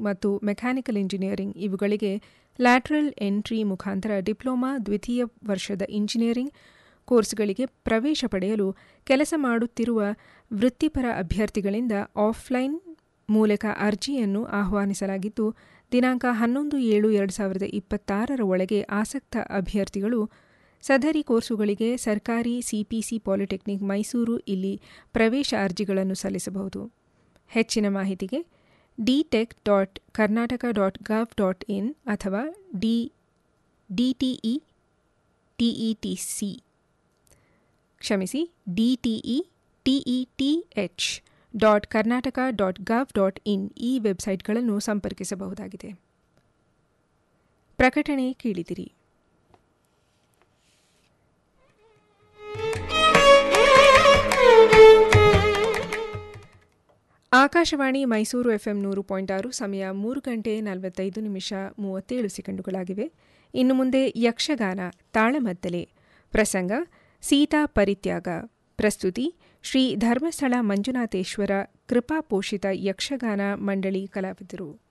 ಮತ್ತು mechanical engineering ಇವುಗಳಿಗೆ lateral entry ಮುಖಾಂತರ ಡಿಪ್ಲೊಮಾ ದ್ವಿತೀಯ ವರ್ಷದ ಇಂಜಿನಿಯರಿಂಗ್ ಕೋರ್ಸ್ಗಳಿಗೆ ಪ್ರವೇಶ ಪಡೆಯಲು ಕೆಲಸ ಮಾಡುತ್ತಿರುವ ವೃತ್ತಿಪರ ಅಭ್ಯರ್ಥಿಗಳಿಂದ ಆಫ್ಲೈನ್ ಮೂಲಕ ಅರ್ಜಿಯನ್ನು ಆಹ್ವಾನಿಸಲಾಗಿದ್ದು ದಿನಾಂಕ ಹನ್ನೊಂದು ಏಳು ಎರಡು ಸಾವಿರದ ಇಪ್ಪತ್ತಾರರ ಒಳಗೆ ಆಸಕ್ತ ಅಭ್ಯರ್ಥಿಗಳು ಸದರಿ ಕೋರ್ಸುಗಳಿಗೆ ಸರ್ಕಾರಿ ಸಿಪಿಸಿ ಪಾಲಿಟೆಕ್ನಿಕ್ ಮೈಸೂರು ಇಲ್ಲಿ ಪ್ರವೇಶ ಅರ್ಜಿಗಳನ್ನು ಸಲ್ಲಿಸಬಹುದು ಹೆಚ್ಚಿನ ಮಾಹಿತಿಗೆ dtek dot Karnataka dot gov dot in ಅಥವಾ ಡಿ ಡಿಟಿಇ ಟಿಇಟಿಸಿ ಕ್ಷಮಿಸಿ DTE TETH dot Karnataka dot gov dot in ಈ ವೆಬ್ಸೈಟ್ಗಳನ್ನು ಸಂಪರ್ಕಿಸಬಹುದಾಗಿದೆ ಪ್ರಕಟಣೆ ಕೇಳಿದಿರಿ ಆಕಾಶವಾಣಿ ಮೈಸೂರು ಎಫ್ಎಂ ನೂರು ಪಾಯಿಂಟ್ ಆರು ಸಮಯ ಮೂರು ಗಂಟೆ ನಲವತ್ತೈದು ನಿಮಿಷ ಮೂವತ್ತೇಳು ಸೆಕೆಂಡುಗಳಾಗಿವೆ ಇನ್ನು ಮುಂದೆ ಯಕ್ಷಗಾನ ತಾಳಮದ್ದಲೆ ಪ್ರಸಂಗ ಸೀತಾ ಪರಿತ್ಯಾಗ ಪ್ರಸ್ತುತಿ ಶ್ರೀ ಧರ್ಮಸ್ಥಳ ಮಂಜುನಾಥೇಶ್ವರ ಕೃಪಾಪೋಷಿತ ಯಕ್ಷಗಾನ ಮಂಡಳಿ ಕಲಾವಿದರು